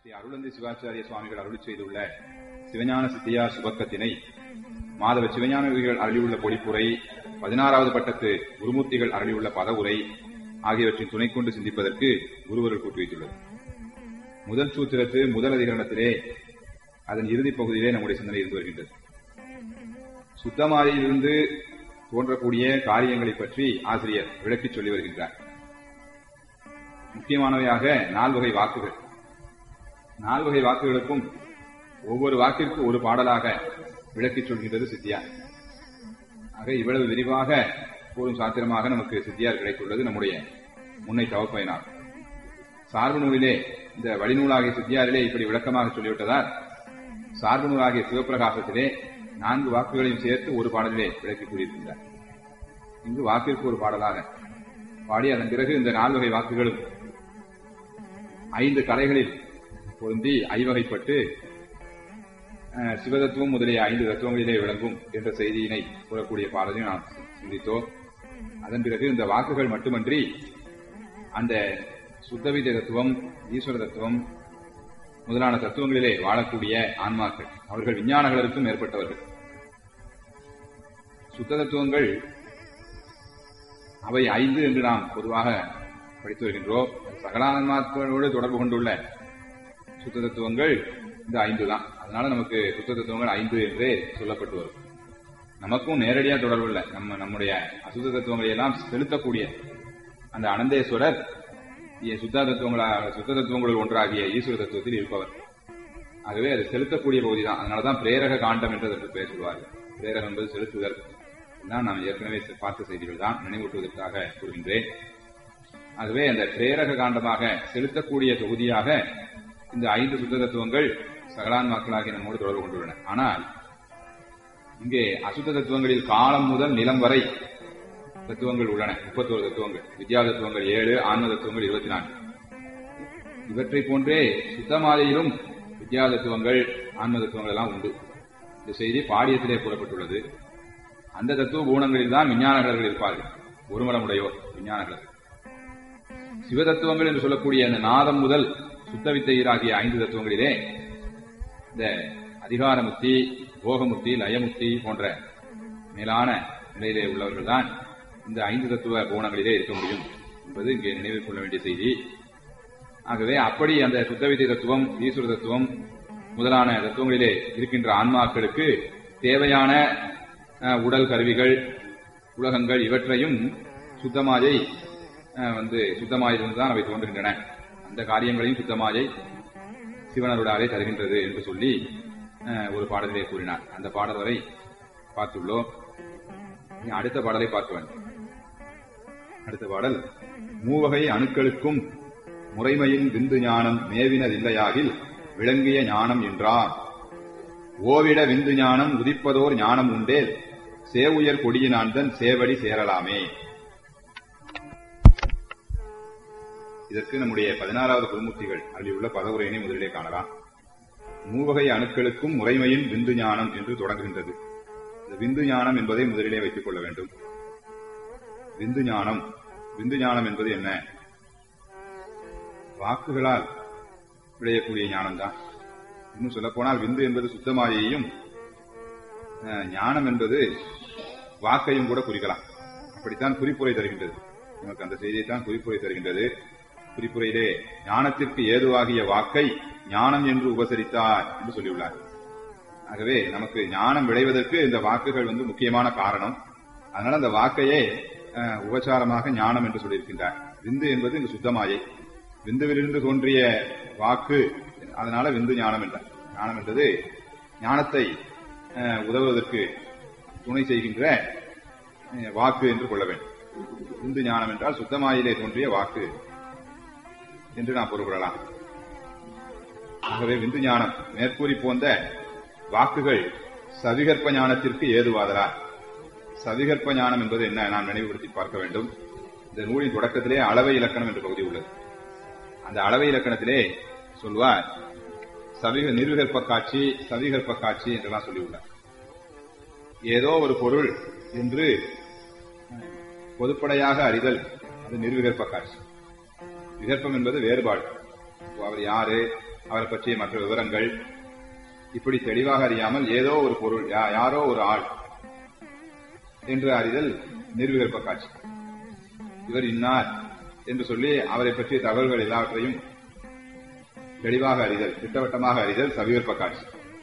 ஸ்ரீ அருளந்தி சிவாச்சாரிய சுவாமிகள் அருளி செய்துள்ள சிவஞான சித்தியா சுபக்கத்தினை மாதவ சிவஞானவிகள் அருளியுள்ள பொழிப்புரை பதினாறாவது பட்டத்து குருமூர்த்திகள் அருளியுள்ள பதவுரை ஆகியவற்றின் துணை கொண்டு சிந்திப்பதற்கு குருவர்கள் கூட்டி வைத்துள்ளது முதல் சூத்திரத்து முதல் அதிகரணத்திலே அதன் இறுதிப் பகுதியிலே நம்முடைய சிந்தனை இருந்து வருகின்றது சுத்தமாயிலிருந்து தோன்றக்கூடிய காரியங்களை பற்றி ஆசிரியர் விளக்கிச் சொல்லி வருகின்றார் முக்கியமானவையாக நால்வகை வாக்குகள் நால்வகை வாக்குகளுக்கும் ஒவ்வொரு வாக்கிற்கு ஒரு பாடலாக விளக்கிச் சொல்கின்றது சித்தியார் ஆக இவ்வளவு விரிவாக கூறும் சாத்திரமாக நமக்கு சித்தியார் கிடைத்துள்ளது நம்முடைய முன்னை தவப்பயனார் சார்பு நூலிலே இந்த வழிநூலாகிய சித்தியாரிலே இப்படி விளக்கமாக சொல்லிவிட்டதால் சார்பு நூலாகிய சிவபிரகாசத்திலே நான்கு வாக்குகளையும் சேர்த்து ஒரு பாடலிலே விளக்கி கூறியிருக்கின்றார் இங்கு வாக்கிற்கு ஒரு பாடலாக பாடி அதன் பிறகு இந்த நால்வகை வாக்குகளும் ஐந்து கலைகளில் பொருந்தி ஐவகைப்பட்டு சிவதத்துவம் முதலிய ஐந்து தத்துவங்களிலே விளங்கும் என்ற செய்தியினை கூறக்கூடிய பாடலையும் நாம் சிந்தித்தோம் அதன் பிறகு இந்த வாக்குகள் மட்டுமன்றி அந்த சுத்தவித தத்துவம் ஈஸ்வர தத்துவம் முதலான தத்துவங்களிலே வாழக்கூடிய ஆன்மாக்கள் அவர்கள் விஞ்ஞானங்களுக்கும் மேற்பட்டவர்கள் சுத்த தத்துவங்கள் அவை ஐந்து என்று நாம் பொதுவாக படித்து வருகின்றோம் சகலான்மாக்களோடு தொடர்பு கொண்டுள்ள சுத்த தத்துவங்கள் இந்த ஐந்து தான் அதனால நமக்கு சுத்த தத்துவங்கள் ஐந்து என்றே சொல்லப்பட்டு வரும் நமக்கும் நேரடியா தொடர்பு இல்லை நம்ம நம்முடைய அசுத்த தத்துவங்களை எல்லாம் செலுத்தக்கூடிய அந்த அனந்தேஸ்வரர் சுத்த தத்துவங்களாக சுத்த தத்துவங்கள் ஒன்றாகிய ஈஸ்வர தத்துவத்தில் இருப்பவர் ஆகவே அது செலுத்தக்கூடிய பகுதி தான் அதனாலதான் பிரேரக காண்டம் என்று அதற்கு பெயர் சொல்வார்கள் பிரேரகம் என்பது செலுத்துதல் தான் நாம் ஏற்கனவே பார்த்த செய்திகள் தான் நினைவூட்டுவதற்காக கூறுகின்றேன் ஆகவே அந்த பிரேரக காண்டமாக செலுத்தக்கூடிய தொகுதியாக இந்த ஐந்து சுத்த தத்துவங்கள் சகலான் மக்களாகிய நம்மோடு தொடர்பு கொண்டுள்ளன ஆனால் இங்கே அசுத்த தத்துவங்களில் காலம் முதல் நிலம் வரை தத்துவங்கள் உள்ளன முப்பத்தோரு தத்துவங்கள் வித்யா தத்துவங்கள் ஏழு ஆன்ம தத்துவங்கள் இருபத்தி நான்கு இவற்றை போன்றே சுத்தமாலையிலும் வித்யா தத்துவங்கள் ஆன்ம தத்துவங்கள் எல்லாம் உண்டு இந்த செய்தி பாடியத்திலே கூறப்பட்டுள்ளது அந்த தத்துவ குணங்களில் தான் விஞ்ஞானகர்கள் இருப்பார்கள் ஒருமலமுடையோர் விஞ்ஞானகர்கள் சிவ தத்துவங்கள் என்று சொல்லக்கூடிய அந்த நாதம் முதல் சுத்த வித்தையராகிய ஐந்து தத்துவங்களிலே இந்த அதிகாரமுத்தி போகமுத்தி லயமுத்தி போன்ற மேலான நிலையிலே உள்ளவர்கள் தான் இந்த ஐந்து தத்துவ கோணங்களிலே இருக்க முடியும் என்பது இங்கே நினைவில் கொள்ள வேண்டிய செய்தி ஆகவே அப்படி அந்த சுத்தவித்தை தத்துவம் ஈஸ்வர தத்துவம் முதலான தத்துவங்களிலே இருக்கின்ற ஆன்மாக்களுக்கு தேவையான உடல் கருவிகள் உலகங்கள் இவற்றையும் சுத்தமாயை வந்து சுத்தமாயிலிருந்து தான் அவை தோன்றுகின்றன அந்த காரியங்களையும் சுத்தமாயை சிவனருடாலே தருகின்றது என்று சொல்லி ஒரு பாடலிலே கூறினார் அந்த பாடல் வரை பார்த்துள்ளோம் அடுத்த பாடலை பார்க்க வேண்டும் அடுத்த பாடல் மூவகை அணுக்களுக்கும் முறைமையின் விந்து ஞானம் மேவினதில்லையாகில் விளங்கிய ஞானம் என்றார் ஓவிட விந்து ஞானம் உதிப்பதோர் ஞானம் உண்டேல் சேவுயர் கொடியினான்தன் சேவடி சேரலாமே இதற்கு நம்முடைய பதினாறாவது குருமூர்த்திகள் அருளியுள்ள பதவுரையினை முதலிலே காணலாம் மூவகை அணுக்களுக்கும் முறைமையின் விந்து ஞானம் என்று தொடங்குகின்றது இந்த விந்து ஞானம் என்பதை முதலிலே வைத்துக் கொள்ள வேண்டும் விந்து ஞானம் விந்து ஞானம் என்பது என்ன வாக்குகளால் விளையக்கூடிய ஞானம்தான் இன்னும் சொல்ல போனால் விந்து என்பது சுத்தமாயையும் ஞானம் என்பது வாக்கையும் கூட குறிக்கலாம் அப்படித்தான் குறிப்புரை தருகின்றது நமக்கு அந்த செய்தியைத்தான் குறிப்புரை தருகின்றது குறிப்புரையிலே ஞானத்திற்கு ஏதுவாகிய வாக்கை ஞானம் என்று உபசரித்தார் என்று சொல்லியுள்ளார் ஆகவே நமக்கு ஞானம் விளைவதற்கு இந்த வாக்குகள் வந்து முக்கியமான காரணம் அதனால அந்த வாக்கையே உபசாரமாக ஞானம் என்று சொல்லியிருக்கின்றார் விந்து என்பது இங்கு சுத்தமாயை விந்துவிலிருந்து தோன்றிய வாக்கு அதனால விந்து ஞானம் என்றார் ஞானம் என்பது ஞானத்தை உதவுவதற்கு துணை செய்கின்ற வாக்கு என்று கொள்ள வேண்டும் விந்து ஞானம் என்றால் சுத்தமாயிலே தோன்றிய வாக்கு என்று நாம் பொருள்கொள்ளலாம் ஆகவே விந்து ஞானம் மேற்கூறி போந்த வாக்குகள் சவிகற்ப ஞானத்திற்கு ஏதுவாதலார் சவிகற்ப ஞானம் என்பது என்ன நாம் நினைவுபடுத்தி பார்க்க வேண்டும் இந்த நூலின் தொடக்கத்திலே அளவை இலக்கணம் என்ற பகுதி உள்ளது அந்த அளவை இலக்கணத்திலே சொல்வார் சவிக நிர்விகற்ப காட்சி சவிகற்ப காட்சி என்றெல்லாம் சொல்லியுள்ளார் ஏதோ ஒரு பொருள் என்று பொதுப்படையாக அறிதல் அது நிர்விகற்ப காட்சி விகற்பம் என்பது வேறுபாடு அவர் யாரு அவரை பற்றிய மற்ற விவரங்கள் இப்படி தெளிவாக அறியாமல் ஏதோ ஒரு பொருள் யா- யாரோ ஒரு ஆள் என்று அறிதல் நிர்விகற்ப காட்சி இவர் இன்னார் என்று சொல்லி அவரை பற்றிய தகவல்கள் எல்லாவற்றையும் தெளிவாக அறிதல் திட்டவட்டமாக அறிதல் சவிகற்ப காட்சி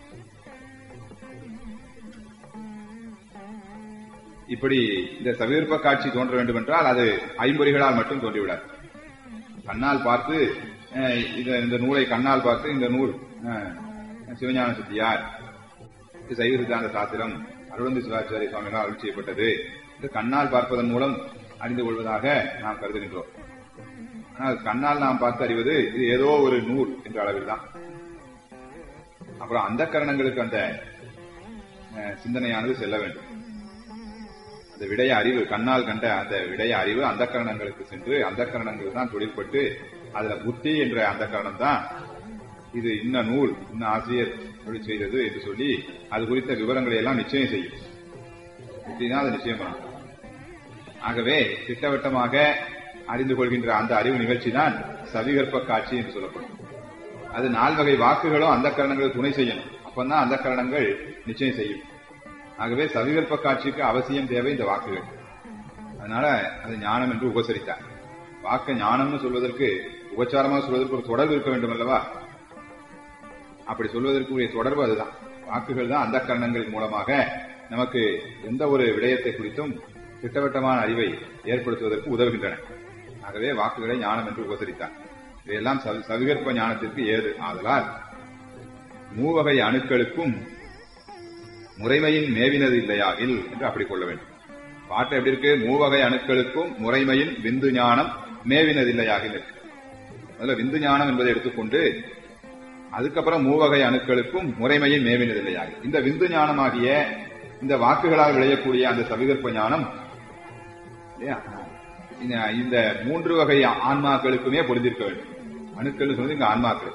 இப்படி இந்த சவிகற்ப காட்சி தோன்ற வேண்டும் என்றால் அது ஐம்பொறிகளால் மட்டும் தோன்றிவிடாது கண்ணால் பார்த்து அஹ், இத- இந்த நூலை கண்ணால் பார்த்து இந்த நூல் அஹ், சிவஞான சித்தியார் இது சைவ சித்தாந்த சாத்திரம் அருளந்தி சிவாச்சாரிய சுவாமிகளால் அருள் செய்யப்பட்டது இது கண்ணால் பார்ப்பதன் மூலம் அறிந்து கொள்வதாக நாம் கருதுகின்றோம் ஆனால் கண்ணால் நாம் பார்த்து அறிவது இது ஏதோ ஒரு நூல் என்ற அளவில் தான் அப்புறம் அந்த கரணங்களுக்கு அந்த அஹ், சிந்தனையானது செல்ல வேண்டும் அந்த விடய அறிவு கண்ணால் கண்ட அந்த விடய அறிவு அந்த கரணங்களுக்கு சென்று அந்த கரணங்கள் தான் தொழிற்பட்டு அதுல புத்தி என்ற அந்த கரணம் தான் இது இன்ன நூல் இன்ன ஆசிரியர் தொழில் செய்தது என்று சொல்லி அது குறித்த விவரங்களை எல்லாம் நிச்சயம் செய்யும் புத்திதான் அதை நிச்சயம் பண்ணும் ஆகவே திட்டவட்டமாக அறிந்து கொள்கின்ற அந்த அறிவு நிகழ்ச்சி தான் சவிகற்ப காட்சி என்று சொல்லப்படும் அது நால்வகை வாக்குகளும் அந்த கரணங்களுக்கு துணை செய்யணும் அப்பதான் அந்த கரணங்கள் நிச்சயம் செய்யும் ஆகவே சவிகற்ப காட்சிக்கு அவசியம் தேவை இந்த வாக்குகள் அதனால அது ஞானம் என்று உபசரித்தார் வாக்க ஞானம்னு சொல்வதற்கு உபச்சாரமாக சொல்வதற்கு ஒரு தொடர்பு இருக்க வேண்டும் அல்லவா அப்படி சொல்வதற்குரிய தொடர்பு அதுதான் வாக்குகள் தான் அந்த கரணங்களின் மூலமாக நமக்கு எந்த ஒரு விடயத்தை குறித்தும் திட்டவட்டமான அறிவை ஏற்படுத்துவதற்கு உதவுகின்றன ஆகவே வாக்குகளை ஞானம் என்று உபசரித்தார் இவையெல்லாம் சவி- சவிகற்ப ஞானத்திற்கு ஏது ஆதலால் மூவகை அணுக்களுக்கும் முறைமையின் மேவினது இல்லையாகில் என்று அப்படி கொள்ள வேண்டும் பாட்டு எப்படி இருக்கு மூவகை அணுக்களுக்கும் முறைமையின் விந்து ஞானம் மேவினது இல்லையாகில் இருக்கு முதல்ல விந்து ஞானம் என்பதை எடுத்துக்கொண்டு அதுக்கப்புறம் மூவகை அணுக்களுக்கும் முறைமையின் மேவினது இல்லையாகில் இந்த விந்து ஞானமாகிய இந்த வாக்குகளால் விளையக்கூடிய அந்த சவிகற்ப ஞானம் இல்லையா? இந்த- இந்த மூன்று வகை ஆன்மாக்களுக்குமே பொருந்திருக்க வேண்டும் அணுக்கள் சொன்னது இங்க ஆன்மாக்கள்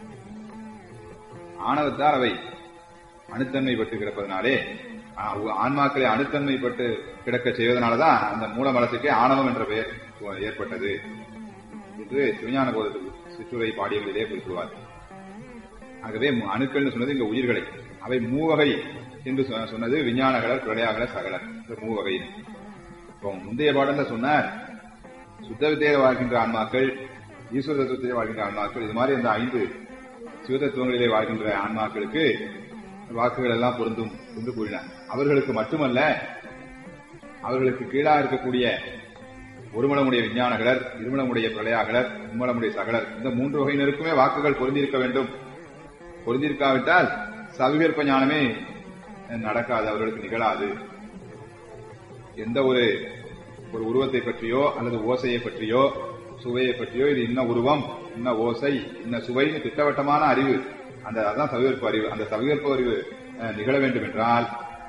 ஆணவத்தால் அவை அணுத்தன்மை பட்டு கிடப்பதனாலே ஆ, உ- ஆன்மாக்களை அணுத்தன்மை பட்டு கிடக்க செய்வதனாலதான் அந்த மூலமலத்துக்கே ஆணவம் என்ற பெயர் உ- ஏற்பட்டது என்று சிவஞான போதத்துக்கு சிற்றுரை பாடியங்களிலே குறிப்பிடுவார் ஆகவே மு- அணுக்கள்னு சொன்னது இங்க உயிர்களை அவை மூவகை என்று சொ- சொன்னது விஞ்ஞானகலர் பிரளயாகலர் சகலர் இந்த மூவகை இப்போ முந்தைய பாடல்ல சொன்னார் சுத்த வித்தையில வாழ்கின்ற ஆன்மாக்கள் ஈஸ்வர தத்துவத்திலே வாழ்கின்ற ஆன்மாக்கள் இது மாதிரி அந்த ஐந்து சிவதத்துவங்களிலே வாழ்கின்ற ஆன்மாக்களுக்கு வாக்குகள் எல்லாம் பொருந்தும் என்று கூறினார் அவர்களுக்கு மட்டுமல்ல அவர்களுக்கு கீழாக இருக்கக்கூடிய ஒருமலமுடைய விஞ்ஞானகலர் இருமலமுடைய பிரளயாகலர் மும்மலமுடைய சகலர் இந்த மூன்று வகையினருக்குமே வாக்குகள் பொருந்திருக்க வேண்டும் பொருந்திருக்காவிட்டால் சவிகற்ப ஞானமே நடக்காது அவர்களுக்கு நிகழாது எந்த ஒரு ஒரு உருவத்தை பற்றியோ அல்லது ஓசையை பற்றியோ சுவையை பற்றியோ இது இன்ன உருவம் இன்ன ஓசை இன்ன சுவைன்னு திட்டவட்டமான அறிவு அந்த அதான் சவிகற்ப அறிவு அந்த சவிகற்ப அறிவு அஹ், நிகழ வேண்டும் என்றால்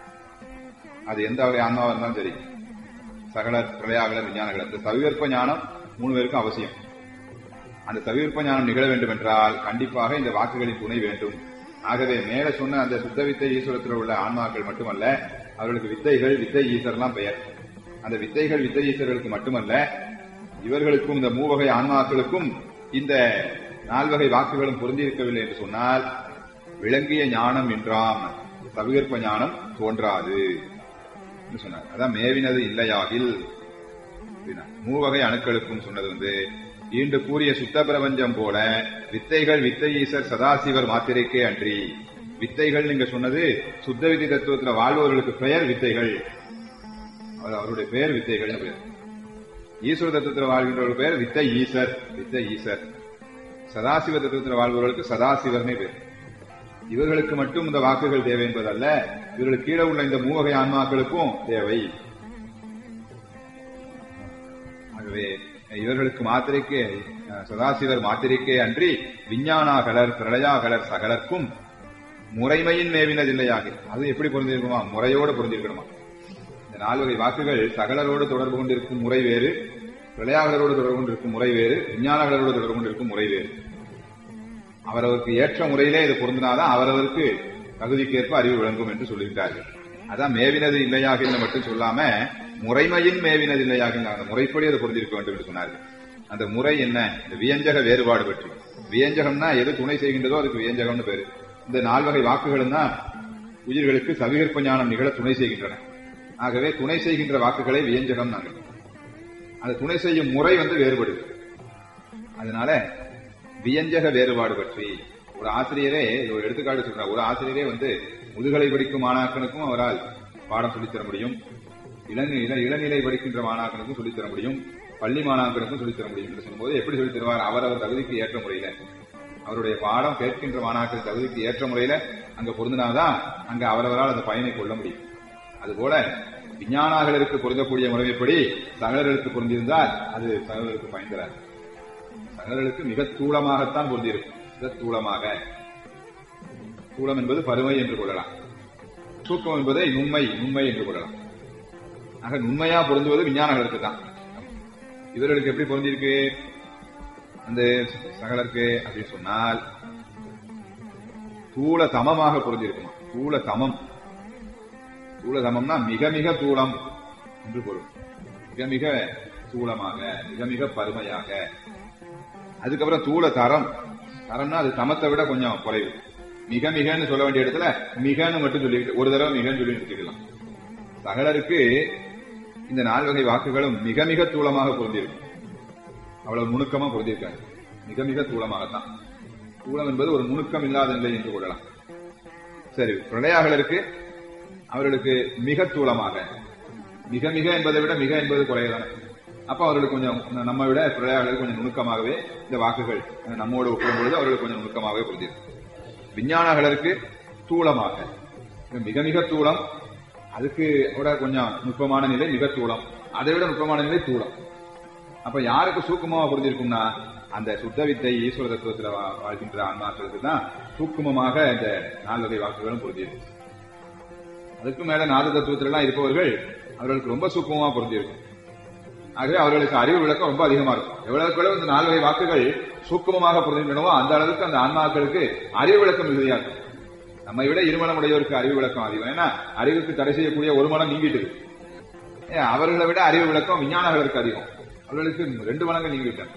அது எந்த வகை ஆன்மாவா இருந்தாலும் சரி சகலர் பிரளயாகலர் விஞ்ஞானகலர் இந்த சவிகற்ப ஞானம் மூணு பேருக்கும் அவசியம் அந்த சவிகற்ப ஞானம் நிகழ வேண்டும் என்றால் கண்டிப்பாக இந்த வாக்குகளின் துணை வேண்டும் ஆகவே மேல சொன்ன அந்த சுத்த வித்தை ஈஸ்வரத்தில் உள்ள ஆன்மாக்கள் மட்டுமல்ல அவர்களுக்கு வித்தைகள் வித்தை ஈஸ்வரெல்லாம் பெயர் அந்த வித்தைகள் வித்தை ஈஸ்வரர்களுக்கு மட்டுமல்ல இவர்களுக்கும் இந்த மூவகை ஆன்மாக்களுக்கும் இந்த நால்வகை வாக்குகளும் பொருந்தியிருக்கவில்லை என்று சொன்னால் விளங்கிய ஞானம் என்றாம் சவிகற்ப ஞானம் தோன்றாது என்று சொன்னார் அதான் மேவினது இல்லையாகில் அப்படின்னா, மூவகை அணுக்களுக்கும் சொன்னது வந்து ஈண்டு கூறிய சுத்த பிரபஞ்சம் போல வித்தைகள் வித்தை ஈசர் சதாசிவர் மாத்திரைக்கே அன்றி வித்தைகள் நீங்க சொன்னது சுத்த வித்தை தத்துவத்துல வாழ்பவர்களுக்கு பெயர் வித்தைகள் அவர் அவருடைய பெயர் வித்தைகள் பெயர் ஈஸ்வர தத்துவத்தில் வாழ்கின்றவர்கள் பெயர் வித்தை ஈசர் வித்தை ஈசர் சதாசிவ தத்துவத்தில் வாழ்பவர்களுக்கு சதாசிவர்னே பேர் இவர்களுக்கு மட்டும் இந்த வாக்குகள் தேவை என்பதல்ல இவர்களுக்கு கீழே உள்ள இந்த மூவகை ஆன்மாக்களுக்கும் தேவை ஆகவே இவர்களுக்கு மாத்திரைக்கே அஹ், சதாசிவர் மாத்திரைக்கே அன்றி விஞ்ஞானாகலர் பிரளயாகலர் சகலர்க்கும் முறைமையின் மேவினதில்லையாக அது எப்படி பொருந்திருக்குமா முறையோடு பொருந்திருக்கணுமா இந்த நால்வகை வாக்குகள் சகலரோடு தொடர்பு கொண்டிருக்கும் முறை வேறு பிரளயாகலரோடு தொடர்பு கொண்டிருக்கும் முறை வேறு விஞ்ஞானகளோடு தொடர்பு கொண்டிருக்கும் முறை வேறு அவரவருக்கு ஏற்ற முறையிலே இது பொருந்தினாதான் அவரவருக்கு தகுதிக்கேற்ப அறிவு விளங்கும் என்று சொல்லிவிட்டார்கள் அதான் மேவினது இல்லையாக என்று மட்டும் சொல்லாம முறைமையின் மேவினது இல்லையாக அந்த முறைப்படி அது பொருந்திருக்க வேண்டும் என்று சொன்னார்கள் அந்த முறை என்ன இந்த வியஞ்சக வேறுபாடு பற்றி வியஞ்சகம்னா எது துணை செய்கின்றதோ அதுக்கு வியஞ்சகம்னு பேரு இந்த நால்வகை வாக்குகளும் தான் உயிர்களுக்கு சவிகற்ப ஞானம் நிகழ துணை செய்கின்றன ஆகவே துணை செய்கின்ற வாக்குகளை வியஞ்சகம் நாங்கள் அந்த துணை செய்யும் முறை வந்து வேறுபடுது அதனால வியஞ்சக வேறுபாடு பற்றி ஒரு ஆசிரியரே இது ஒரு எடுத்துக்காட்டு சொல்றார் ஒரு ஆசிரியரே வந்து முதுகலை படிக்கும் மாணாக்கனுக்கும் அவரால் பாடம் சொல்லித்தர முடியும் இளநி இள- இளநிலை படிக்கின்ற மாணாக்கனுக்கும் சொல்லித்தர முடியும் பள்ளி மாணாக்கனுக்கும் சொல்லித்தர முடியும் என்று சொல்லும்போது எப்படி சொல்லித் தருவார் அவரவர் தகுதிக்கு ஏற்ற முறையில அவருடைய பாடம் கேட்கின்ற மாணாக்கர் தகுதிக்கு ஏற்ற முறையில அங்க பொருந்தினாதான் அங்க அவரவரால் அந்த பயனை கொள்ள முடியும் அதுபோல விஞ்ஞானாகலருக்கு பொருந்தக்கூடிய முறைமைப்படி சகலர்களுக்கு பொருந்திருந்தால் அது சகலர்களுக்கு பயன் தராது சகலர்களுக்கு மிக தூளமாகத்தான் பொருந்திருக்கும் மிக தூளமாக தூளம் என்பது பருமை என்று கொள்ளலாம் தூக்கம் என்பதை நுண்மை நுண்மை என்று கொள்ளலாம் ஆக நுண்மையா பொருந்துவது விஞ்ஞானங்களுக்கு தான் இவர்களுக்கு எப்படி பொருந்திருக்கு அந்த சகலருக்கு அப்படின்னு சொன்னால் தூள தமமாக பொருந்திருக்குமா தூள தமம் தூள தமம்னா மிக மிக தூளம் என்று பொருள் மிக மிக தூளமாக மிக மிக பருமையாக அதுக்கப்புறம் தூள தரம் தரம்னா அது தமத்தை விட கொஞ்சம் குறைவு மிக மிகன்னு சொல்ல வேண்டிய இடத்துல மிகன்னு மட்டும் சொல்லிக்கிட்டு ஒரு தடவை மிகன்னு சொல்லி நிறுத்திக்கலாம் சகலருக்கு இந்த நால்வகை வாக்குகளும் மிக மிக தூளமாக பொருந்திருக்கும் அவ்வளவு நுணுக்கமா பொருந்திருக்காங்க மிக மிக தூளமாகத்தான் தூளம் என்பது ஒரு நுணுக்கம் இல்லாத நிலை என்று கொள்ளலாம் சரி பிரளயாகலருக்கு அவர்களுக்கு மிக தூளமாக மிக மிக என்பதை விட மிக என்பது குறையதானே அப்ப அவர்களுக்கு கொஞ்சம் நம்ம விட பிரளயாகலருக்கு கொஞ்சம் நுணுக்கமாகவே இந்த வாக்குகள் நம்மோடு ஒப்பிடும் பொழுது அவர்களுக்கு கொஞ்சம் நுணுக்கமாகவே புரிஞ்சிருக்கு விஞ்ஞானகலருக்கு தூளமாக மிக மிக தூளம் அதுக்கு விட கொஞ்சம் நுட்பமான நிலை மிக தூளம் அதை விட நுட்பமான நிலை தூளம் அப்ப யாருக்கு சூக்குமமா புரிஞ்சிருக்கும்னா அந்த சுத்த வித்தை ஈஸ்வர தத்துவத்துல வா- வாழ்கின்ற ஆன்மாக்களுக்கு தான் சூக்குமமாக இந்த நால்வகை வாக்குகளும் புரிஞ்சிருக்கு அதுக்கு மேல நாத தத்துவத்துல எல்லாம் இருப்பவர்கள் அவர்களுக்கு ரொம்ப சூக்குமமா பொருந்திருக்கும் ஆகவே அவர்களுக்கு அறிவு விளக்கம் ரொம்ப அதிகமா இருக்கும் எவ்வளவுக்கு எவ்வளவு இந்த நால்வகை வாக்குகள் சூக்குமமாக புரிந்திருக்கணுமோ அந்த அளவுக்கு அந்த ஆன்மாக்களுக்கு அறிவு விளக்கம் மிகுதியா இருக்கும் நம்மை விட இருமலம் உடையவருக்கு அறிவு விளக்கம் அதிகம் ஏன்னா அறிவுக்கு தடை செய்யக்கூடிய ஒரு மனம் நீங்கிட்டு ஏன் அவர்களை விட அறிவு விளக்கம் விஞ்ஞானங்களுக்கு அதிகம் அவர்களுக்கு ரெண்டு மடங்கு நீங்கிவிட்டாங்க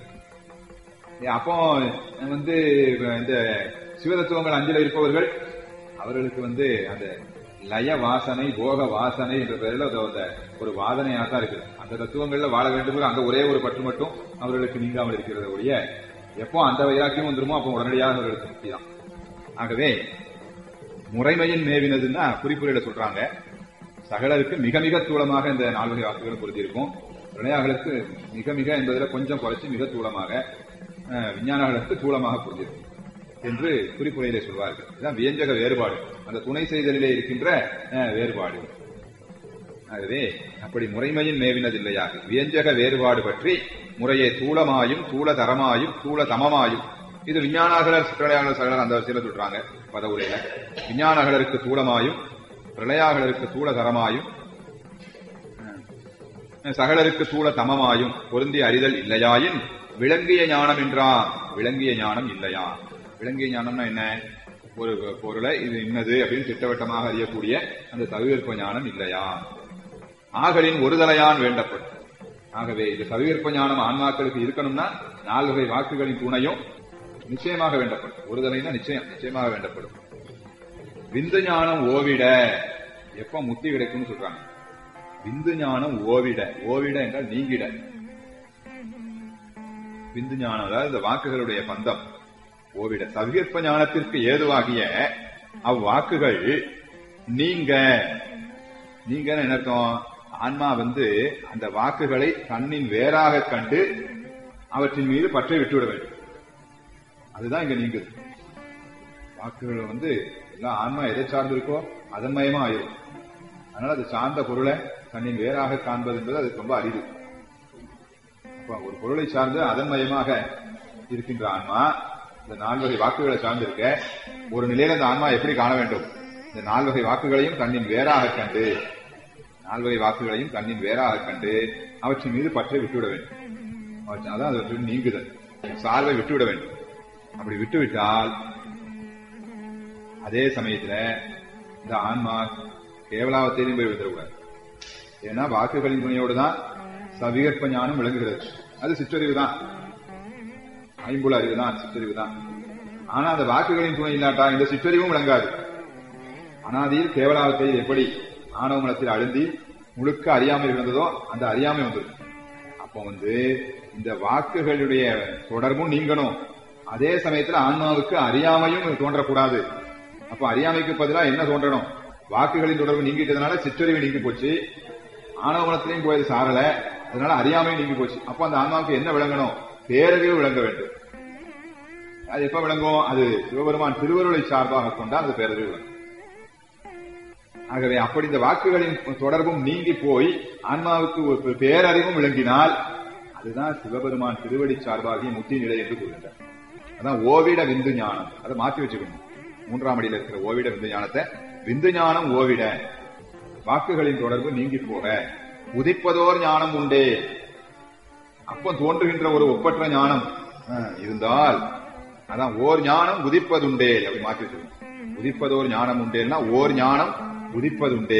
ஏன் அப்போ வந்து இந்த சிவதத்துவங்கள் அஞ்சில இருப்பவர்கள் அவர்களுக்கு வந்து அந்த லய வாசனை போக வாசனை என்ற பெயரில் அது அந்த ஒரு வாதனையா தான் இருக்குது அந்த தத்துவங்கள்ல வாழ வேண்டும் அந்த ஒரே ஒரு பற்று மட்டும் அவர்களுக்கு நீங்காமல் இருக்கிறத ஒழிய எப்போ அந்த வைராக்கியம் வந்துருமோ அப்போ உடனடியாக அவர்களுக்கு முக்தி தான் ஆகவே முறைமையின் மேவினதுன்னா குறிப்புரையில சொல்றாங்க சகலருக்கு மிக மிக தூளமாக இந்த நால்வகை வாக்குகளும் பொருத்தியிருக்கும் பிரணயாகளுக்கு மிக மிக என்பதில் கொஞ்சம் குறைச்சி மிக தூளமாக அஹ், விஞ்ஞானங்களுக்கு தூளமாக பொருந்திருக்கும் என்று குறிப்புரையிலே சொல்வார்கள் இதுதான் வியஞ்சக வேறுபாடு அந்த துணை செய்தலிலே இருக்கின்ற அஹ், வேறுபாடு ஆகவே அப்படி முறைமையின் மேவினதில்லையாக வியஞ்சக வேறுபாடு பற்றி முறையே தூளமாயும் தூள தரமாயும் தூள தமமாயும் இது விஞ்ஞானகலர் பிரளயாகலர் சகலர் அந்த வரிசையில சொல்றாங்க பதவுரையில விஞ்ஞானகலருக்கு தூளமாயும் பிரளயாகலருக்கு தூள தரமாயும் அஹ், சகலருக்கு தூள தமமாயும் பொருந்திய அறிதல் இல்லையாயின் விளங்கிய ஞானம் என்றான் விளங்கிய ஞானம் இல்லையா விளங்கிய ஞானம்னா என்ன ஒரு பொருளை இது இன்னது அப்படின்னு திட்டவட்டமாக அறியக்கூடிய அந்த தவிர்ப்பு ஞானம் இல்லையா ஆகலின் ஒருதலையான் வேண்டப்படும் ஆகவே இந்த சவிகற்ப ஞானம் ஆன்மாக்களுக்கு இருக்கணும்னா நாலு வகை வாக்குகளின் துணையும் நிச்சயமாக வேண்டப்படும் ஒருதலைனா நிச்சயம் நிச்சயமாக வேண்டப்படும் விந்து ஞானம் ஓவிட எப்ப முத்தி கிடைக்கும்னு சொல்றாங்க விந்து ஞானம் ஓவிட ஓவிட என்றால் நீங்கிட விந்து ஞானம் அதாவது இந்த வாக்குகளுடைய பந்தம் ஓவிட சவிகற்ப ஞானத்திற்கு ஏதுவாகிய அவ்வாக்குகள் நீங்க நீங்க என்ன அர்த்தம் ஆன்மா வந்து அந்த வாக்குகளை தன்னின் வேறாக கண்டு அவற்றின் மீது பற்றை விட்டுவிட வேண்டும் அதுதான் இங்க நீங்குது வாக்குகள் வந்து எல்லாம் ஆன்மா எதை சார்ந்து இருக்கோ அதன் மயமா ஆயிரும் அதனால அது சார்ந்த பொருளை தன்னின் வேறாக காண்பது என்பது அதுக்கு ரொம்ப அரிது அப்ப ஒரு பொருளை சார்ந்து அதன் மயமாக இருக்கின்ற ஆன்மா இந்த நால்வகை வாக்குகளை சார்ந்திருக்க ஒரு நிலையில அந்த ஆன்மா எப்படி காண வேண்டும் இந்த நால்வகை வாக்குகளையும் தன்னின் வேறாக கண்டு நால்வகை வாக்குகளையும் தன்னின் வேறாக கண்டு அவற்றின் மீது பற்றை விட்டுவிட வேண்டும் அவற்றை- அதான் அது நீங்குதல் சார்பை விட்டுவிட வேண்டும் அப்படி விட்டுவிட்டால் அதே சமயத்துல இந்த ஆன்மா கேவலாவத்தையும் போய் விட்டுறக்கூடாது ஏன்னா வாக்குகளின் துணையோடு தான் சவிகற்ப ஞானம் விளங்குகிறது அது சிற்றறிவு தான் ஐம்புல அறிவு தான் சிற்றறிவு தான் ஆனா அந்த வாக்குகளின் துணை இல்லாட்டா இந்த சிற்றறிவும் விளங்காது அனாதியில் கேவலாவத்தையில் எப்படி ஆணவ மனத்தில் அழுந்தி முழுக்க அறியாமை இருந்ததோ அந்த அறியாமை வந்தது அப்போ வந்து இந்த வாக்குகளுடைய தொடர்பும் நீங்கணும் அதே சமயத்துல ஆன்மாவுக்கு அறியாமையும் தோன்றக்கூடாது அப்ப அறியாமைக்கு பதிலா என்ன தோன்றணும் வாக்குகளின் தொடர்பு நீங்கிட்டதுனால சிற்றறிவு நீங்கி போச்சு ஆணவ மனத்திலையும் போயது சாரல அதனால அறியாமையும் நீங்கி போச்சு அப்ப அந்த ஆன்மாவுக்கு என்ன விளங்கணும் பேரறிவு விளங்க வேண்டும் அது எப்ப விளங்கும் அது சிவபெருமான் திருவருளை சார்பாக கொண்டால் அது பேரறிவு விளங்கும் ஆகவே அப்படி இந்த வாக்குகளின் தொடர்பும் நீங்கி போய் ஆன்மாவுக்கு ஒரு பேரறிவும் விளங்கினால் அதுதான் சிவபெருமான் திருவடி சார்பாகிய முத்தி நிலை என்று கூறுகின்றார் அதான் ஓவிட விந்து ஞானம் அதை மாற்றி வச்சுக்கணும் மூன்றாம் அடியில் இருக்கிற ஓவிட விந்து ஞானத்தை விந்து ஞானம் ஓவிட வாக்குகளின் தொடர்பு நீங்கி போக உதிப்பதோர் ஞானம் உண்டே அப்போ தோன்றுகின்ற ஒரு ஒப்பற்ற ஞானம் அஹ், இருந்தால் அதான் ஓர் ஞானம் உதிப்பதுண்டே அப்படி மாற்றி வச்சுக்கணும் உதிப்பதோர் ஞானம் உண்டேன்னா ஓர் ஞானம் உதிப்பதுண்டே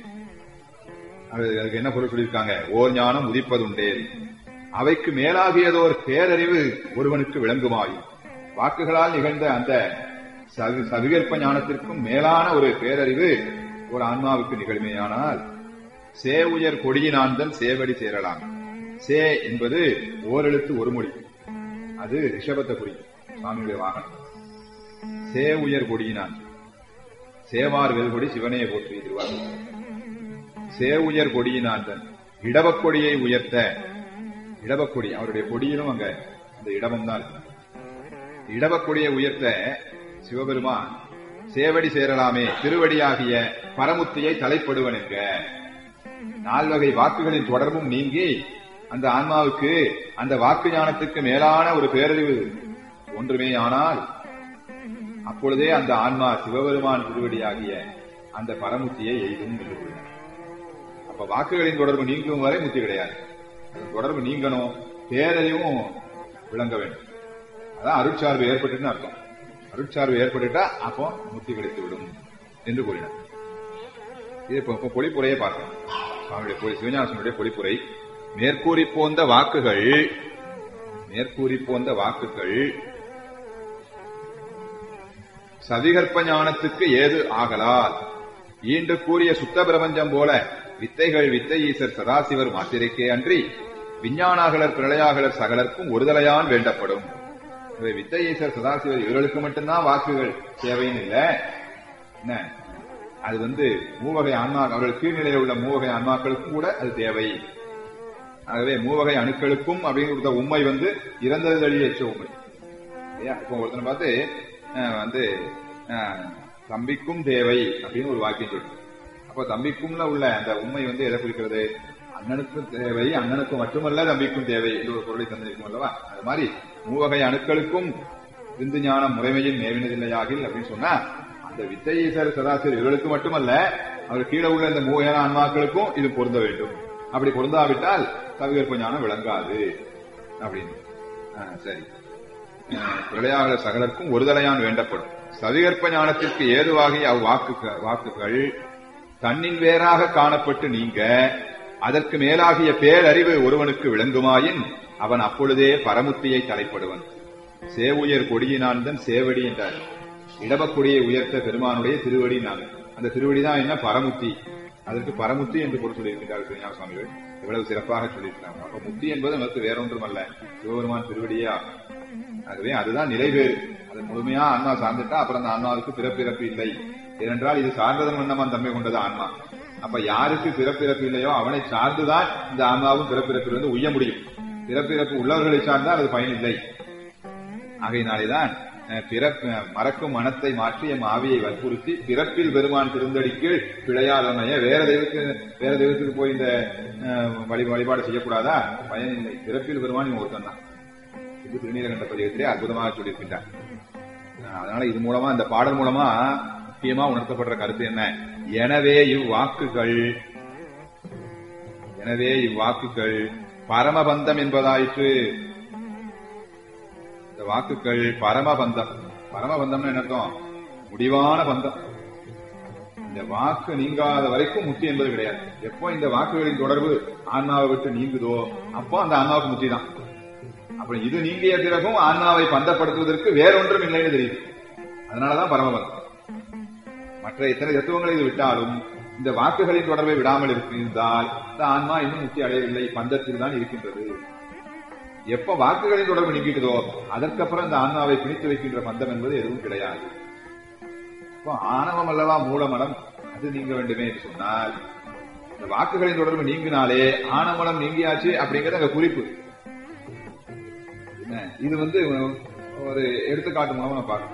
அது அதுக்கு என்ன பொருள் சொல்லியிருக்காங்க ஓர் ஞானம் உதிப்பதுண்டே அவைக்கு மேலாகியதோர் பேரறிவு ஒருவனுக்கு விளங்குமாயும் வாக்குகளால் நிகழ்ந்த அந்த சவி- சவிகற்ப ஞானத்திற்கும் மேலான ஒரு பேரறிவு ஒரு ஆன்மாவுக்கு நிகழ்மையானால் சே உயர் கொடியினான்தன் சேவடி சேரலாம் சே என்பது ஓரெழுத்து ஒரு மொழி அது ரிஷபத்தை குறிக்கும் சுவாமியுடைய வாகனம் சே உயர் கொடியினான் சேவார் வெல்கொடி சிவனையை போற்றி திருவாரூர் சே உயர் கொடியினான்தன் இடவக்கொடியை உயர்த்த இடவக்கொடி அவருடைய கொடியிலும் அங்க அந்த இடமும் தான் இருக்கு இடவக்கொடியை உயர்த்த சிவபெருமான் சேவடி சேரலாமே திருவடியாகிய பரமுத்தியை தலைப்படுவன் என்க நால்வகை வாக்குகளின் தொடர்பும் நீங்கி அந்த ஆன்மாவுக்கு அந்த வாக்கு ஞானத்துக்கு மேலான ஒரு பேரறிவு ஒன்றுமே ஆனால் அப்பொழுதே அந்த ஆன்மா சிவபெருமான் திருவடியாகிய அந்த பரமுத்தியை எய்தும் என்று கூறினார் அப்ப வாக்குகளின் தொடர்பு நீங்கும் வரை முத்தி கிடையாது அதன் தொடர்பு நீங்கணும் பேரறிவும் விளங்க வேண்டும் அதான் அருட்சார்பு ஏற்பட்டுன்னு அர்த்தம் அருட்சார்பு ஏற்பட்டுட்டா அப்போ முத்தி கிடைத்து விடும் என்று கூறினார் இது இப்ப இப்ப பொழிப்புரையை பார்க்கலாம் சுவாமியுடைய பொழி சிவஞானசனுடைய பொழிப்புரை மேற்கூறி போந்த வாக்குகள் மேற்கூறி போந்த வாக்குகள் சவிகற்ப ஞானத்துக்கு ஏது ஆகலால் ஈண்டு கூறிய சுத்த பிரபஞ்சம் போல வித்தைகள் வித்தை ஈசர் சதாசிவர் மாத்திரைக்கே அன்றி விஞ்ஞானாகலர் பிரளயாகலர் சகலர்க்கும் ஒருதலையான் வேண்டப்படும் இவை வித்தை ஈசர் சதாசிவர் இவர்களுக்கு மட்டும்தான் வாக்குகள் தேவைன்னு இல்ல என்ன அது வந்து மூவகை ஆன்மா அவர்கள் கீழ்நிலையில் உள்ள மூவகை ஆன்மாக்களுக்கும் கூட அது தேவை ஆகவே மூவகை அணுக்களுக்கும் அப்படின்னு கொடுத்த உண்மை வந்து இறந்தது வழியேற்ற உண்மை இல்லையா இப்போ ஒருத்தனை பார்த்து அஹ், வந்து அஹ், தம்பிக்கும் தேவை அப்படின்னு ஒரு வாக்கியம் சொல்லு அப்போ தம்பிக்கும்ல உள்ள அந்த உண்மை வந்து எதை குறிக்கிறது அண்ணனுக்கும் தேவை அண்ணனுக்கு மட்டுமல்ல தம்பிக்கும் தேவை என்று ஒரு பொருளை தந்திருக்கும் அல்லவா அது மாதிரி மூவகை அணுக்களுக்கும் விந்து ஞானம் முறைமையில் மேவினதில்லையாகில் அப்படின்னு சொன்னா அந்த வித்தையீசர் சதாசிரியர் இவர்களுக்கு மட்டுமல்ல அவர் கீழே உள்ள இந்த மூவகையான ஆன்மாக்களுக்கும் இது பொருந்த வேண்டும் அப்படி பொருந்தாவிட்டால் கவிகற்ப ஞானம் விளங்காது அப்படின்னு ஆ, சரி பிரளையாக சகலர்க்கும் ஒருதலையான் வேண்டப்படும் சவிகற்ப ஞானத்திற்கு ஏதுவாகி அவ்வாக்கு வாக்குகள் தன்னின் வேறாக காணப்பட்டு நீங்க அதற்கு மேலாகிய பேரறிவு ஒருவனுக்கு விளங்குமாயின் அவன் அப்பொழுதே பரமுத்தியை தலைப்படுவன் சேவுயர் கொடியினான்தன் சேவடி என்றார் இடபக்கொடியை உயர்த்த பெருமானுடைய திருவடி நான் அந்த திருவடி தான் என்ன பரமுத்தி அதற்கு பரமுத்தி என்று பொருள் சொல்லியிருக்கிறார் திருஞான சுவாமிகள் இவ்வளவு சிறப்பாக சொல்லியிருக்கிறாங்க அப்ப முத்தி என்பது நமக்கு வேறொன்றும் அல்ல சிவபெருமான் திருவடியே ஆகும். ஆகவே அதுதான் நிலைவேறு அது முழுமையா ஆன்மா சார்ந்துட்டா அப்புறம் அந்த ஆன்மாவுக்கு பிறப்பிறப்பு இல்லை ஏனென்றால் இது சார்ந்ததன் வண்ணமான் தன்மை கொண்டது ஆன்மா அப்ப யாருக்கு பிறப்பிறப்பு இல்லையோ அவனை சார்ந்துதான் இந்த ஆன்மாவும் பிறப்பிறப்பிலிருந்து உய்ய முடியும் பிறப்பிறப்பு உள்ளவர்களை சார்ந்தால் அது பயனில்லை ஆகையினாலேதான் அஹ், பிறப் அஹ், மறக்கும் மனத்தை மாற்றி எம் ஆவியை வற்புறுத்தி பிறப்பில் பெருமான் திருந்தடிக்கு பிழையாதமைய வேற தெய்வத்துக்கு வேற தெய்வத்துக்கு போய் இந்த அஹ், வழி வழிபாடு செய்யக்கூடாதா பயனில்லை பிறப்பில் பெருமான் இவன் ஒருத்தன் தான் இது திருநீலகண்ட பதிகத்திலே அற்புதமாக சொல்லியிருக்கின்றார் அஹ், அதனால இது மூலமா இந்த பாடல் மூலமா முக்கியமா உணர்த்தப்படுற கருத்து என்ன எனவே இவ்வாக்குகள் எனவே இவ்வாக்குகள் பரமபந்தம் என்பதாயிற்று இந்த வாக்குகள் பரமபந்தம் பரமபந்தம்னு என்ன அர்த்தம் முடிவான பந்தம் இந்த வாக்கு நீங்காத வரைக்கும் முத்தி என்பது கிடையாது எப்போ இந்த வாக்குகளின் தொடர்பு ஆன்மாவை விட்டு நீங்குதோ அப்போ அந்த ஆன்மாவுக்கு முத்தி தான் அப்ப அப்புறம் இது நீங்கிய பிறகும் ஆன்மாவை பந்தப்படுத்துவதற்கு வேறொன்றும் இல்லைன்னு தெரியுது அதனாலதான் பரமபந்தம் மற்ற எத்தனை தத்துவங்களை இது விட்டாலும் இந்த வாக்குகளின் தொடர்பை விடாமல் இருந்தால் இந்த ஆன்மா இன்னும் முக்தி அடையவில்லை பந்தத்தில் தான் இருக்கின்றது எப்ப வாக்குகளின் தொடர்பு நீக்கிட்டதோ அதற்கப்புறம் இந்த ஆன்மாவை பிணித்து வைக்கின்ற பந்தம் என்பது எதுவும் கிடையாது இப்போ ஆணவம் அல்லவா மூலமனம் அது நீங்க வேண்டுமே என்று சொன்னால் இந்த வாக்குகளின் தொடர்பு நீங்கினாலே ஆணவமலம் நீங்கியாச்சு அப்படிங்கறது அங்க குறிப்பு என்ன, இது வந்து ஒரு எடுத்துக்காட்டு மூலமா நம்ம பார்க்கணும்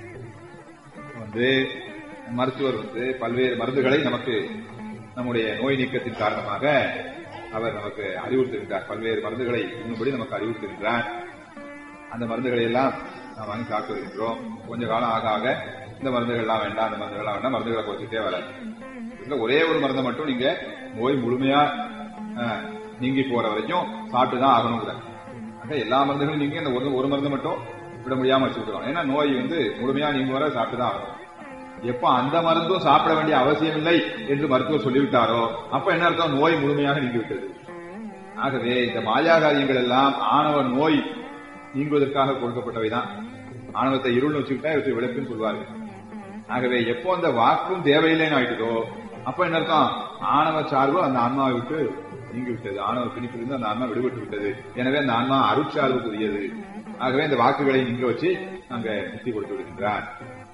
வந்து மருத்துவர் வந்து பல்வேறு மருந்துகளை நமக்கு நம்முடைய நோய் நீக்கத்தின் காரணமாக அவர் நமக்கு அறிவுறுத்துகின்றார் பல்வேறு மருந்துகளை உண்ணும்படி நமக்கு அறிவுறுத்துகின்றார் அந்த மருந்துகளை எல்லாம் நாம் வாங்கி சாப்பிட்டு வருகின்றோம் கொஞ்ச காலம் ஆக ஆக இந்த மருந்துகள் எல்லாம் வேண்டாம் அந்த மருந்துகள் எல்லாம் வேண்டாம் மருந்துகளை குறைச்சிட்டே வர இதுல ஒரே ஒரு மருந்தை மட்டும் நீங்க நோய் முழுமையா அஹ், நீங்கி போற வரைக்கும் சாப்பிட்டு தான் ஆகணுங்கிற ஆக எல்லா மருந்துகளும் நீங்க இந்த ஒரு ஒரு மருந்து மட்டும் விட முடியாம வச்சுக்கிறோம் ஏன்னா நோய் வந்து முழுமையா நீங்க வர சாப்பிட்டு தான் ஆகணும் எப்ப அந்த மருந்தும் சாப்பிட வேண்டிய அவசியம் இல்லை என்று மருத்துவர் சொல்லிவிட்டாரோ அப்ப என்ன அர்த்தம் நோய் முழுமையாக நீங்கிவிட்டது ஆகவே இந்த மாயாகாரியங்கள் எல்லாம் ஆணவ நோய் நீங்குவதற்காக கொடுக்கப்பட்டவைதான் ஆணவத்தை இருள் வச்சுக்கிட்டா இவற்றை விளக்குன்னு சொல்வார்கள் ஆகவே எப்போ அந்த வாக்கும் தேவையில்லைன்னு ஆயிட்டதோ அப்ப என்ன அர்த்தம் ஆணவ சார்பு அந்த ஆன்மாவை விட்டு நீங்கி விட்டது ஆணவ பிணிப்பிலிருந்து அந்த ஆன்மா விடுபட்டு விட்டது எனவே அந்த ஆன்மா அருட்சார்புக்குரியது ஆகவே இந்த வாக்குகளை நீங்க வச்சு அங்க முக்தி கொடுத்து விடுகின்றார்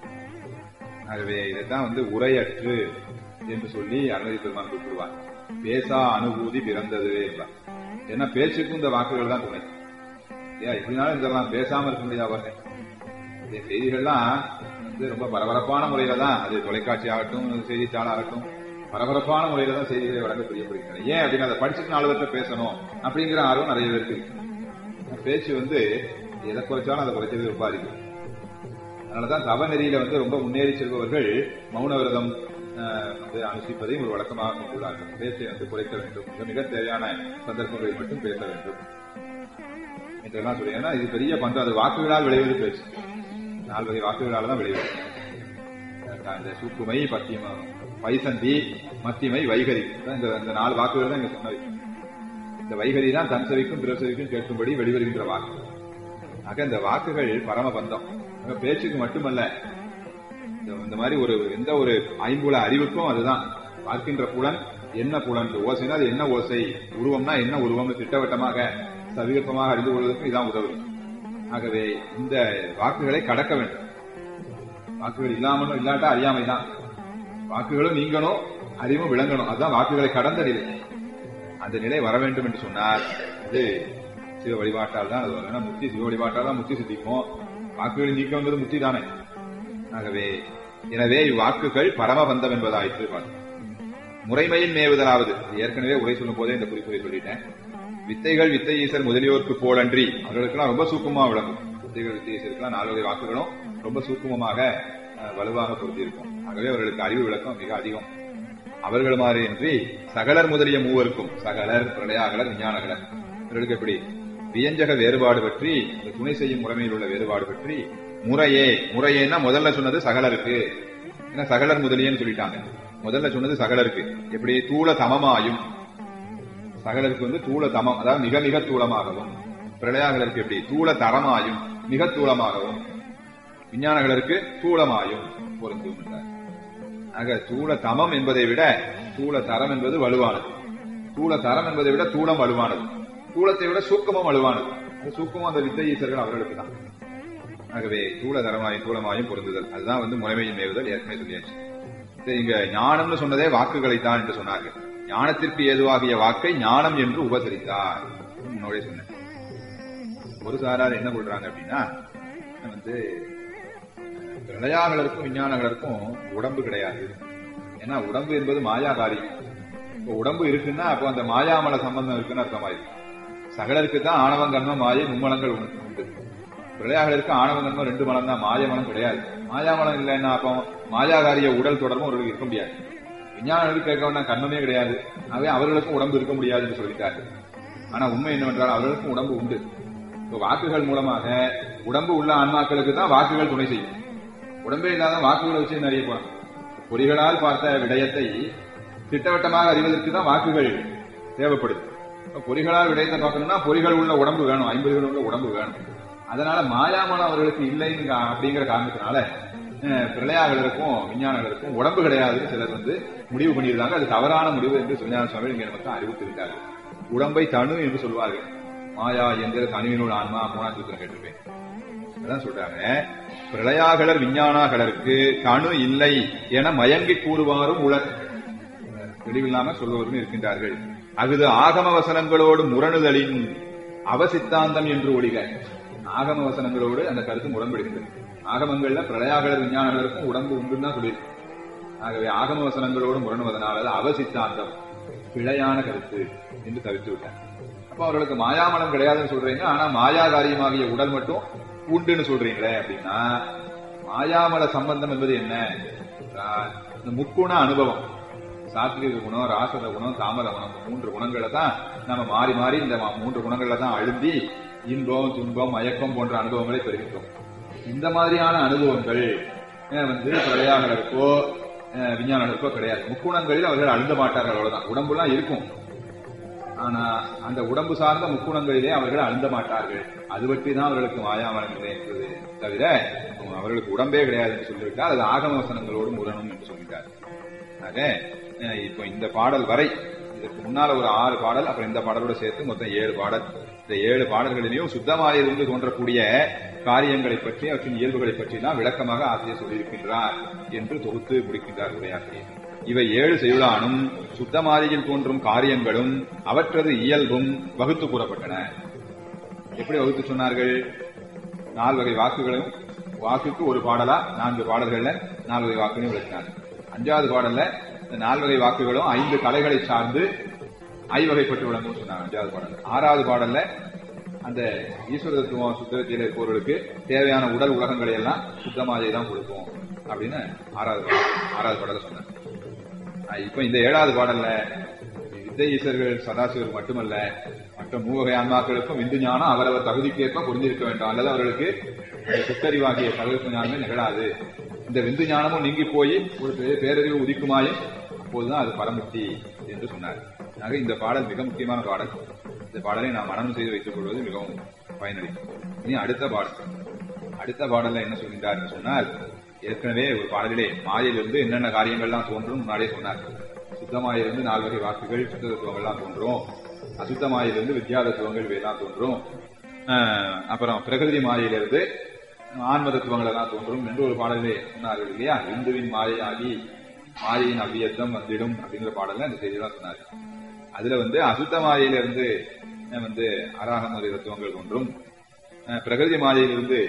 ஆகவே இதைத்தான் வந்து உரையற்று என்று சொல்லி அருணதி பெருமான் குறிப்பிடுவார் பேசா அனுபூதி பிறந்தது என்பார் ஏன்னா பேச்சுக்கும் இந்த வாக்குகள் தான் துணை ஏன் எப்படினாலும் இதெல்லாம் பேசாம இருக்க முடியாது பாருங்க இந்த செய்திகள்லாம் வந்து ரொம்ப பரபரப்பான முறையில தான் அது தொலைக்காட்சி ஆகட்டும் செய்தித்தாள் ஆகட்டும் பரபரப்பான முறையில தான் செய்திகளை வழங்க புரியப்படுகின்றன ஏன் அப்படின்னு அதை படிச்சுட்டு நாலு பேர்த்த பேசணும் அப்படிங்கிற ஆர்வம் நிறைய பேருக்கு இருக்கு பேச்சு வந்து எதை குறைச்சாலும் அதை குறைச்சது ரொம்ப அதிகம் அதனாலதான் தவ நெறியில வந்து ரொம்ப முன்னேறி செல்பவர்கள் மௌன விரதம் அஹ், வந்து அனுஷ்டிப்பதை ஒரு வழக்கமாக கொண்டுள்ளார்கள் பேச்சை வந்து குறைக்க வேண்டும் மிக மிக தேவையான சந்தர்ப்பங்களில் மட்டும் பேச வேண்டும் என்றெல்லாம் சொல்லி ஏன்னா இது பெரிய பந்தம் அது வாக்குகளால் விளைவது பேச்சு நாலு வகை வாக்குகளால் தான் விளைவது அஹ், இந்த சூக்குமை பத்தியம பைசந்தி மத்தியமை வைகரி அதான் இந்த இந்த நாலு வாக்குகள் தான் இங்க சொன்னது இந்த வைகரி தான் தன் செவிக்கும் பிற செவிக்கும் கேட்கும்படி வெளிவருகின்ற வாக்கு ஆக இந்த வாக்குகள் பரமபந்தம் ஆக பேச்சுக்கு மட்டுமல்ல இந்த- இந்த மாதிரி ஒரு எந்த ஒரு ஐம்புல அறிவுக்கும் அதுதான் பார்க்கின்ற புலன் என்ன புலன் இந்த ஓசைனா அது என்ன ஓசை உருவம்னா என்ன உருவம்னு திட்டவட்டமாக சவிகல்பமாக அறிந்து கொள்வதற்கும் இதான் உதவுது ஆகவே இந்த வாக்குகளை கடக்க வேண்டும் வாக்குகள் இல்லாமலும் இல்லாட்டா அறியாமை தான் வாக்குகளும் நீங்கணும் அறிவும் விளங்கணும் அதுதான் வாக்குகளை கடந்த நிலை அந்த நிலை வர வேண்டும் என்று சொன்னார் அது சிவ வழிபாட்டால் தான் அது வரும் ஏன்னா முக்தி சிவ வழிபாட்டால் தான் முக்தி சித்திக்கும் வாக்குகளை நீக்கங்கிறது முக்தி தானே ஆகவே எனவே இவ்வாக்குகள் பரமபந்தம் என்பதாயிற்று பார்த்தோம். முறைமையில் மேவுதலாவது இது ஏற்கனவே உரை சொல்லும் போதே இந்த குறிப்புரை சொல்லிட்டேன் வித்தைகள் வித்தை ஈசர் முதலியோருக்கு போலன்றி அவர்களுக்கெல்லாம் ரொம்ப சூக்குமா விளங்கும் வித்தைகள் வித்தை ஈசருக்கெல்லாம் நாலு வகை வாக்குகளும் ரொம்ப சூக்குமமாக அஹ், வலுவாக பொருந்தியிருக்கும் ஆகவே அவர்களுக்கு அறிவு விளக்கம் மிக அதிகம் அவர்கள் மாதிரி இன்றி சகலர் முதலிய மூவருக்கும் சகலர் பிரளயாகலர் விஞ்ஞானகலர் இவர்களுக்கு எப்படி வியஞ்சக வேறுபாடு பற்றி இந்த துணை செய்யும் முறைமையில் உள்ள வேறுபாடு பற்றி முறையே முறையேன்னா முதல்ல சொன்னது சகலருக்கு ஏன்னா சகலர் முதலியன்னு சொல்லிட்டாங்க முதல்ல சொன்னது சகலருக்கு எப்படி தூள சமமாயும் சகலருக்கு வந்து தூள தமம் அதாவது மிக மிக தூளமாகவும் பிரளயாகலருக்கு எப்படி தூள தரமாயும் மிக தூளமாகவும் விஞ்ஞானகலருக்கு தூளமாயும் பொருந்தும் என்றார். ஆக தூள தமம் என்பதை விட தூள தரம் என்பது வலுவானது தூள தரம் என்பதை விட தூளம் வலுவானது தூளத்தை விட சூக்கமும் வலுவானது அந்த சூக்கமும் அந்த வித்தை ஈசர்கள் அவர்களுக்கு தான் ஆகவே தூள தரமாயும் தூளமாயும் பொருந்துதல் அதுதான் வந்து முறைமையின் மேவுதல் ஏற்கனவே சொல்லியாச்சு சரி, இங்க ஞானம்னு சொன்னதே வாக்குகளைத்தான் என்று சொன்னார்கள் ஞானத்திற்கு ஏதுவாகிய வாக்கை ஞானம் என்று உபசரித்தார் முன்னோடே சொன்னேன் ஒரு சாரார் என்ன சொல்றாங்க அப்படின்னா வந்து பிரளயாகலருக்கும் விஞ்ஞானங்களுக்கும் உடம்பு கிடையாது ஏன்னா உடம்பு என்பது மாயாகாரி இப்போ உடம்பு இருக்குன்னா அப்போ அந்த மாயாமல சம்பந்தம் இருக்குன்னு அர்த்தமாயிருக்கு சகலருக்கு தான் ஆணவம் கர்மம் மாயை மும்மலங்கள் உண்டு உண்டு. பிரளயாகலருக்கு ஆணவம் கர்மம் ரெண்டு மலம் தான் மாயமலம் கிடையாது மாயாமலம் இல்லைன்னா அப்போ மாயாகாரிய உடல் தொடர்பும் அவர்களுக்கு இருக்க முடியாது விஞ்ஞானிகளுக்கு கேட்க வேண்டாம் கர்மமே கிடையாது ஆகவே அவர்களுக்கும் உடம்பு இருக்க முடியாது என்று சொல்லிட்டார்கள் ஆனா உண்மை என்னவென்றால் அவர்களுக்கும் உடம்பு உண்டு இப்போ வாக்குகள் மூலமாக உடம்பு உள்ள ஆன்மாக்களுக்கு தான் வாக்குகள் துணை செய்யும் உடம்பே இல்லாத வாக்குகளை வச்சு என்ன அறிய போறோம் பொறிகளால் பார்த்த விடயத்தை திட்டவட்டமாக அறிவதற்கு தான் வாக்குகள் தேவைப்படுது இப்ப பொறிகளால் விடயத்தை பார்க்கணும்னா பொறிகள் உள்ள உடம்பு வேணும் ஐம்பதுகள் உள்ள உடம்பு வேணும் அதனால மாயாமலம் அவர்களுக்கு இல்லைன்னு அப்படிங்கிற காரணத்தினால அஹ், பிரளயாகலருக்கும் விஞ்ஞானங்களுக்கும் உடம்பு கிடையாதுன்னு சிலர் வந்து முடிவு பண்ணியிருந்தாங்க அது தவறான முடிவு என்று சுஞான சுவாமி இங்க நமக்கு அறிவித்திருக்காரு உடம்பை தனு என்று சொல்வார்கள் மாயா எந்திர தனுவினுள் ஆன்மா மூணாம் சூத்திரம் கேட்டிருப்பேன் அதான் சொல்றாங்க பிரளயாகலர் விஞ்ஞானாகலருக்கு தனு இல்லை என மயங்கி கூறுவாரும் உலர் தெளிவில்லாம சொல்பவரும் இருக்கின்றார்கள் அகுது ஆகம வசனங்களோடு முரணுதலின் அவசித்தாந்தம் என்று ஒழிக ஆகம வசனங்களோடு அந்த கருத்து முரண்படுகிறது ஆகமங்கள்ல பிரளயாகலர் விஞ்ஞானங்களுக்கும் உடம்பு உண்டுன்னு தான் சொல்லியிருக்கு ஆகவே ஆகம வசனங்களோடு முரணுவதனால அது அவசித்தாந்தம் பிழையான கருத்து என்று தவிர்த்து விட்டார் அப்ப அவர்களுக்கு மாயாமலம் கிடையாதுன்னு சொல்றீங்க ஆனா மாயா காரியமாகிய உடல் மட்டும் உண்டுன்னு சொல்றீங்களே அப்படின்னா மாயாமல சம்பந்தம் என்பது என்ன என்றால், இந்த முக்குண அனுபவம் சாத்விக குணம் ராசத குணம் தாமர குணம் இந்த மூன்று குணங்களை தான் நம்ம மாறி மாறி இந்த மா- மூன்று குணங்களை தான் அழுந்தி இன்பம் துன்பம் மயக்கம் போன்ற அனுபவங்களை பெறுகின்றோம் இந்த மாதிரியான அனுபவங்கள் அஹ், வந்து பிரளையாளருக்கோ விஞ்ஞானங்களுக்கோ கிடையாது முக்குணங்களில் அவர்கள் அழுந்த மாட்டார்கள் அவ்வளவுதான் உடம்புலாம் இருக்கும் ஆனா அந்த உடம்பு சார்ந்த முக்குணங்களிலே அவர்கள் அழுந்த மாட்டார்கள் அது பற்றி தான் அவர்களுக்கு மாயாமலம் இல்லை என்பது தவிர அவர்களுக்கு உடம்பே கிடையாது என்று சொல்லிவிட்டால் அது ஆகம வசனங்களோடு முரணம் என்று சொல்கிறார் ஆக அஹ், இப்போ இந்த பாடல் வரை இதற்கு முன்னால ஒரு ஆறு பாடல் அப்புறம் இந்த பாடலோட சேர்த்து மொத்தம் ஏழு பாடல் இந்த ஏழு பாடல்களிலேயும் சுத்தமாயிருந்து தோன்றக்கூடிய காரியங்களை பற்றி அவற்றின் இயல்புகளை பற்றி தான் விளக்கமாக ஆசிரியர் சொல்லியிருக்கின்றார் என்று தொகுத்து முடிக்கின்றார் உரையாசிரியர் இவை ஏழு செய்யுளானும் சுத்தமாதியில் தோன்றும் காரியங்களும் அவற்றது இயல்பும் வகுத்து கூறப்பட்டன எப்படி வகுத்து சொன்னார்கள் நால் வகை வாக்குகளும் வாக்குக்கு ஒரு பாடலா நான்கு பாடல்கள்ல நாலு வகை வாக்குகளையும் விளக்கினார் அஞ்சாவது பாடல்ல இந்த நால் வகை வாக்குகளும் ஐந்து கலைகளை சார்ந்து ஐவகைப்பட்டு விளங்கும் சொன்னாங்க அஞ்சாவது பாடல் ஆறாவது பாடல்ல அந்த ஈஸ்வர தத்துவம் சுத்தத்தில் இருப்பவர்களுக்கு தேவையான உடல் உலகங்களை எல்லாம் சுத்தமாதிரி தான் கொடுக்கும் அப்படின்னு ஆறாவது பாடல் ஆறாவது பாடல சொன்னாங்க ஆஹ் இப்ப இந்த ஏழாவது பாடல்ல வித்தை ஈஸ்வர்கள் சதாசிவர் மட்டுமல்ல மற்ற மூவகை ஆன்மாக்களுக்கும் விந்து ஞானம் அவரவர் தகுதிக்கேற்ப புரிஞ்சிருக்க வேண்டும் அல்லது அவர்களுக்கு இந்த சுத்தறிவாகிய சகல்ப ஞானமே நிகழாது இந்த விந்து ஞானமும் நீங்கி போய் ஒரு பே- பேரறிவு உதிக்குமாயும் அப்போதுதான் அது பரமுக்தி என்று சொன்னார் ஆக இந்த பாடல் மிக முக்கியமான பாடல் இந்த பாடலை நாம் மனனம் செய்து வைத்துக் கொள்வது மிகவும் பயனளிக்கும் இனி அடுத்த பாடல் அடுத்த பாடல்ல என்ன சொல்கின்றார் என்று சொன்னால் ஏற்கனவே ஒரு பாடலிலே மாயிலிருந்து என்னென்ன காரியங்கள்லாம் தோன்றும் முன்னாடியே சொன்னார் சுத்தமாயிருந்து நால் வகை வாக்குகள் சுத்த தத்துவங்கள்லாம் தோன்றும் அசுத்தமாயிலிருந்து வித்யா தத்துவங்கள் இவையெல்லாம் தோன்றும் ஆஹ் அப்புறம் பிரகிருதி மாயிலிருந்து ஆன்ம தத்துவங்கள் எல்லாம் தோன்றும் என்று ஒரு பாடலிலே சொன்னார்கள் இல்லையா இந்துவின் மாயையாகி மாயையின் அவ்வியத்தம் வந்திடும் அப்படிங்கிற பாடல்ல அந்த செய்தியெல்லாம் சொன்னார் அதுல வந்து அசுத்த மாயையிலிருந்து அஹ் வந்து அராகமதி தத்துவங்கள் தோன்றும் அஹ் பிரகிருதி மாயையிலிருந்து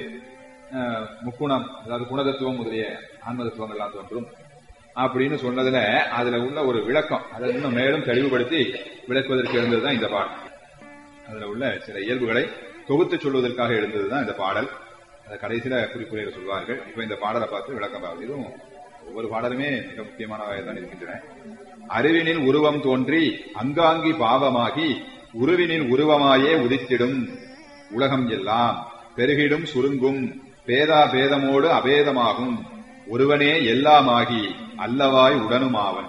அஹ் முக்குணம் அதாவது குணதத்துவம் முதலிய ஆன்ம தத்துவங்கள்லாம் தோன்றும் அப்படின்னு சொன்னதுல அதுல உள்ள ஒரு விளக்கம் அதை இன்னும் மேலும் தெளிவுபடுத்தி விளக்குவதற்கு எழுந்ததுதான் இந்த பாடல் அதுல உள்ள சில இயல்புகளை தொகுத்து சொல்வதற்காக எழுந்ததுதான் இந்த பாடல் அதை கடைசியில குறிப்புரையில சொல்வார்கள் இப்ப இந்த பாடலை பார்த்து விளக்கம் பார்ப்போம் இதுவும் ஒவ்வொரு பாடலுமே மிக முக்கியமானதாக தான் இருக்கின்றன அறிவினில் உருவம் தோன்றி அங்காங்கி பாவமாகி உருவினில் உருவமாயே உதித்திடும் உலகம் எல்லாம் பெருகிடும் சுருங்கும் பேதா பேதமோடு அபேதமாகும் ஒருவனே எல்லாமாகி அல்லவாய் உடனுமாவன்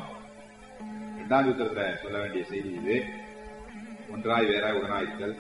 இரண்டாம் சூத்திரத்துல சொல்ல வேண்டிய செய்தி இது ஒன்றாய் வேறாய் உடனாயிருத்தல்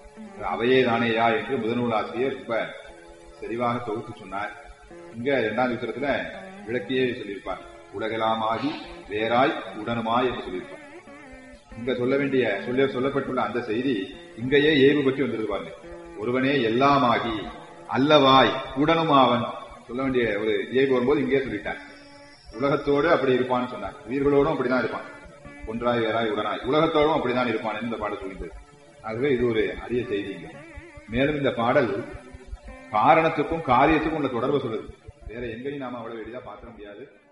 அவையே தானேயா என்று முதநூல் ஆசிரியர் ரொம்ப தெளிவாக தொகுத்து சொன்னார் இங்க இரண்டாம் சூத்திரத்துல விளக்கியே சொல்லியிருப்பார் உலகலாமாகி வேறாய் உடனுமாய் என்று சொல்லியிருப்பார் இங்க சொல்ல வேண்டிய சொல்ல சொல்லப்பட்டுள்ள அந்த செய்தி இங்கேயே ஏய்வு பற்றி வந்திருக்கு பாருங்க ஒருவனே எல்லாமாகி அல்லவாய் உடனுமாவன் சொல்ல வேண்டிய ஒரு ஏய்வு வரும்போது இங்கே சொல்லிட்டார் உலகத்தோடு அப்படி இருப்பான்னு சொன்னார் உயிர்களோடும் அப்படிதான் இருப்பான் ஒன்றாய் வேறாய் உடனாய் உலகத்தோடும் அப்படிதான் இருப்பான் இந்த பாடல் சொல்லியது ஆகவே இது ஒரு அரிய செய்தி இங்க. மேலும் இந்த பாடல் காரணத்துக்கும் காரியத்துக்கும் உள்ள தொடர்பு சொல்லுது வேற எங்கேயும் நாம அவ்வளவு எளிதா பார்க்க முடியாது